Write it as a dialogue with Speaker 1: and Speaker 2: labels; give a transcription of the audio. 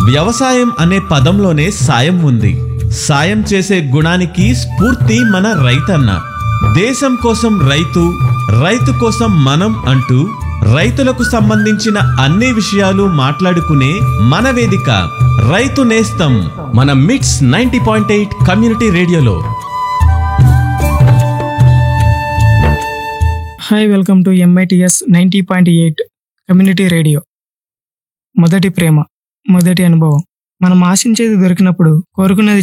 Speaker 1: వ్యవసాయం అనే పదంలోనే సాయం ఉంది సాయం చేసే గుణానికి స్ఫూర్తి మన రైతన్న దేశం కోసం రైతు రైతు కోసం మనం అంటూ రైతులకు సంబంధించిన అన్ని విషయాలు మాట్లాడుకునే మన వేదిక రైతు నేస్తం మన MITS ninety point eight community రేడియోలో
Speaker 2: hi welcome to MITS ninety point eight community radio మొదటి ప్రేమ మొదటి అనుభవం మనం ఆశించేది దొరికినప్పుడు కోరుకునేది